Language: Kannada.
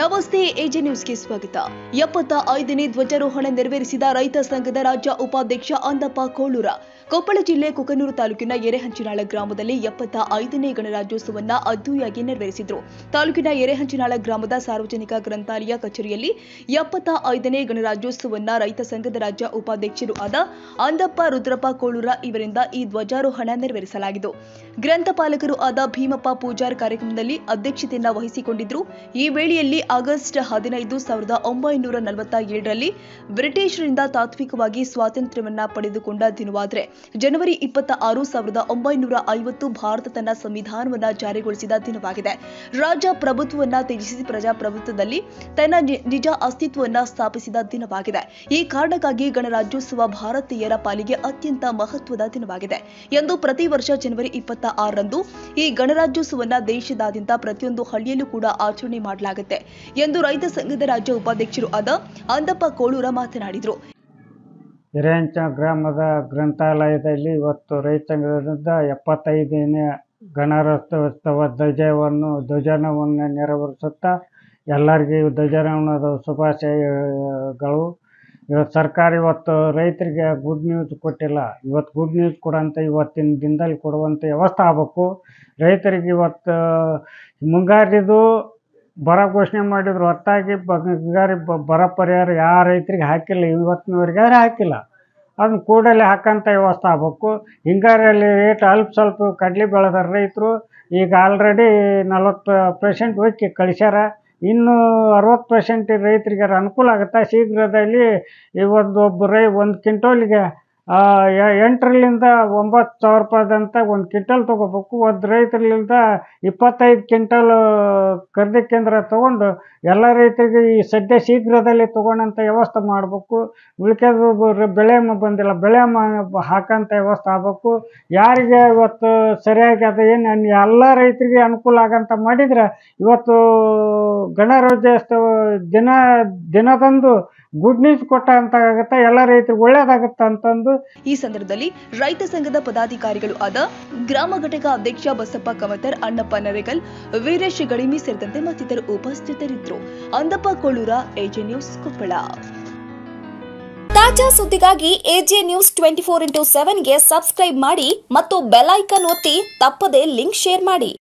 ನಮಸ್ತೆ ಎಜೆ ನ್ಯೂಸ್ಗೆ ಸ್ವಾಗತ ಎಪ್ಪತ್ತ ಐದನೇ ಧ್ವಜಾರೋಹಣ ನೆರವೇರಿಸಿದ ರೈತ ಸಂಘದ ರಾಜ್ಯ ಉಪಾಧ್ಯಕ್ಷ ಅಂದಪ್ಪ ಕೋಳೂರ ಕೊಪ್ಪಳ ಜಿಲ್ಲೆ ಕುಕನೂರು ತಾಲೂಕಿನ ಎರೆಹಂಚಿನಾಳ ಗ್ರಾಮದಲ್ಲಿ ಎಪ್ಪತ್ತ ಐದನೇ ಗಣರಾಜ್ಯೋತ್ಸವನ್ನ ಅದ್ದೂರಿಯಾಗಿ ನೆರವೇರಿಸಿದ್ರು ತಾಲೂಕಿನ ಎರೆಹಂಚಿನಾಳ ಗ್ರಾಮದ ಸಾರ್ವಜನಿಕ ಗ್ರಂಥಾಲಯ ಕಚೇರಿಯಲ್ಲಿ ಎಪ್ಪತ್ತ ಐದನೇ ಗಣರಾಜ್ಯೋತ್ಸವನ್ನ ರೈತ ಸಂಘದ ರಾಜ್ಯ ಉಪಾಧ್ಯಕ್ಷರು ಆದ ಅಂದಪ್ಪ ರುದ್ರಪ್ಪ ಕೋಳೂರ ಇವರಿಂದ ಈ ಧ್ವಜಾರೋಹಣ ನೆರವೇರಿಸಲಾಗಿತ್ತು ಗ್ರಂಥಪಾಲಕರು ಆದ ಭೀಮಪ್ಪ ಪೂಜಾರ್ ಕಾರ್ಯಕ್ರಮದಲ್ಲಿ ಅಧ್ಯಕ್ಷತೆಯನ್ನ ವಹಿಸಿಕೊಂಡಿದ್ರು ಈ ವೇಳೆಯಲ್ಲಿ ಆಗಸ್ಟ್ ಹದಿನೈದು ಸಾವಿರದ ಒಂಬೈನೂರ ನಲವತ್ತ ಏಳರಲ್ಲಿ ಬ್ರಿಟಿಷರಿಂದ ತಾತ್ವಿಕವಾಗಿ ಸ್ವಾತಂತ್ರ್ಯವನ್ನ ಪಡೆದುಕೊಂಡ ದಿನವಾದರೆ ಜನವರಿ ಇಪ್ಪತ್ತ ಆರು ಸಾವಿರದ ಒಂಬೈನೂರ ಐವತ್ತು ಭಾರತ ತನ್ನ ಸಂವಿಧಾನವನ್ನ ಜಾರಿಗೊಳಿಸಿದ ದಿನವಾಗಿದೆ ರಾಜ ಪ್ರಭುತ್ವವನ್ನ ತ್ಯಜಿಸಿ ಪ್ರಜಾಪ್ರಭುತ್ವದಲ್ಲಿ ತನ್ನ ನಿ- ನಿಜ ಅಸ್ತಿತ್ವವನ್ನ ಸ್ಥಾಪಿಸಿದ ದಿನವಾಗಿದೆ ಈ ಕಾರಣಕ್ಕಾಗಿ ಗಣರಾಜ್ಯೋತ್ಸವ ಭಾರತೀಯರ ಪಾಲಿಗೆ ಅತ್ಯಂತ ಮಹತ್ವದ ದಿನವಾಗಿದೆ ಎಂದು ಪ್ರತಿ ವರ್ಷ ಜನವರಿ ಇಪ್ಪತ್ತ ಆರರಂದು ಈ ಗಣರಾಜ್ಯೋತ್ಸವನ್ನ ದೇಶದಾದ್ಯಂತ ಪ್ರತಿಯೊಂದು ಹಳ್ಳಿಯಲ್ಲೂ ಕೂಡ ಆಚರಣೆ ಮಾಡಲಾಗುತ್ತೆ ಎಂದು ರೈತ ಸಂಘದ ರಾಜ್ಯ ಉಪಾಧ್ಯಕ್ಷರು ಆದ ಅಂದಪ್ಪ ಕೋಳೂರ ಮಾತನಾಡಿದರು ಹಿರೇಂಚ ಗ್ರಾಮದ ಗ್ರಂಥಾಲಯದಲ್ಲಿ ಇವತ್ತು ರೈತ ಸಂಘದಿಂದ ಎಪ್ಪತ್ತೈದನೇ ಗಣರಾಜ್ಯೋತ್ಸವ ಧ್ವಜವನ್ನು ಧ್ವಜಾರೋಹಣವನ್ನು ನೆರವೇರಿಸುತ್ತಾ ಎಲ್ಲರಿಗೂ ಧ್ವಜಾರೋಹಣದ ಶುಭಾಶಯಗಳು ಇವತ್ತು ಸರ್ಕಾರ ಇವತ್ತು ರೈತರಿಗೆ ಗುಡ್ ನ್ಯೂಸ್ ಕೊಟ್ಟಿಲ್ಲ ಇವತ್ತು ಗುಡ್ ನ್ಯೂಸ್ ಕೊಡೋಂಥ ಇವತ್ತಿನ ದಿನದಲ್ಲಿ ಕೊಡುವಂಥ ವ್ಯವಸ್ಥೆ ಆಗಬೇಕು ರೈತರಿಗೆ ಇವತ್ತು ಮುಂಗಾರಿದು ಬರ ಘೋಷಣೆ ಮಾಡಿದ್ರು ಹೊತ್ತಾಗಿ ಮುಂಗಾರಿ ಬ- ಬರ ಪರಿಹಾರ ಯಾವ ರೈತರಿಗೆ ಹಾಕಿಲ್ಲ ಇವತ್ತಿನವರೆಗೆ ಹಾಕಿಲ್ಲ ಅದನ್ನ ಕೂಡಲೇ ಹಾಕೋಂಥ ವ್ಯವಸ್ಥೆ ಆಗಬೇಕು ಹಿಂಗಾರಲ್ಲಿ ರೇಟ್ ಅಲ್ಪ ಸ್ವಲ್ಪ ಕಡ್ಲೆ ಬೆಳೆದಾರ ರೈತರು ಈಗ ಆಲ್ರೆಡಿ ನಲ್ವತ್ತು ಪರ್ಸೆಂಟ್ ಹೋಗಿ ಕಳಿಸ್ಯಾರ ಇನ್ನು ಅರವತ್ತು ಪರ್ಸೆಂಟ್ ರೈತರಿಗೆ ಅನುಕೂಲ ಆಗುತ್ತೆ ಶೀಘ್ರದಲ್ಲಿ ಈ ಒಂದು ಒಬ್ಬ ರೈ ಒಂದು ಕ್ವಿಂಟೋಲಿಗೆ ಆ, ಎ- ಎಂಟರಿಂದ ಒಂಬತ್ತು ಸಾವಿರ ರೂಪಾಯಿದಂತ ಒಂದು ಕ್ವಿಂಟಲ್ ತೊಗೋಬೇಕು ಒಂದು ರೈತರಿಂದ ಇಪ್ಪತ್ತೈದು ಕ್ವಿಂಟಲ್ ಖರೀದಿ ಕೇಂದ್ರ ತೊಗೊಂಡು ಎಲ್ಲ ರೈತರಿಗೆ ಈ ಸದ್ಯ ಶೀಘ್ರದಲ್ಲಿ ತೊಗೊಳಂಥ ವ್ಯವಸ್ಥೆ ಮಾಡಬೇಕು ಉಳ್ಕೆದು ಬೆಳೆ ಮ ಬಂದಿಲ್ಲ ಬೆಳೆ ಮ ಹಾಕೋಂಥ ವ್ಯವಸ್ಥೆ ಆಗಬೇಕು ಯಾರಿಗೆ ಇವತ್ತು ಸರಿಯಾಗಿ ಅದು ಏನು ಎಲ್ಲ ರೈತರಿಗೆ ಅನುಕೂಲ ಆಗಂತ ಮಾಡಿದ್ರೆ ಇವತ್ತು ಗಣರಾಜ್ಯೋತ್ಸವ ದಿನ ದಿನದಂದು ಗುಡ್ ನ್ಯೂಸ್ ಕೊಟ್ಟ ಅಂತ ಆಗುತ್ತೆ ಎಲ್ಲ ರೈತರಿಗೆ ಒಳ್ಳೇದಾಗುತ್ತೆ ಅಂತಂದು ಈ ಸಂದರ್ಭದಲ್ಲಿ ರೈತ ಸಂಘದ ಪದಾಧಿಕಾರಿಗಳು ಆದ ಗ್ರಾಮ ಘಟಕ ಅಧ್ಯಕ್ಷ ಬಸಪ್ಪ ಕಮತರ್ ಅಣ್ಣಪ್ಪ ನರೇಗಲ್ ವೀರೇಶ್ ಗಡಿಮಿ ಸೇರಿದಂತೆ ಮತ್ತಿತರರು ಉಪಸ್ಥಿತರಿದ್ದರು ಅಂದಪ್ಪ ಕೋಳೂರ ಎಜೆ ನ್ಯೂಸ್ ಕೊಪ್ಪಳ ತಾಜಾ ಸುದ್ದಿಗಾಗಿ AJ news twenty four into ಸೆವೆನ್ಗೆ ಸಬ್ಸ್ಕ್ರೈಬ್ ಮಾಡಿ ಮತ್ತು ಬೆಲ್ ಐಕನ್ ಒತ್ತಿ ತಪ್ಪದೇ ಲಿಂಕ್ ಶೇರ್ ಮಾಡಿ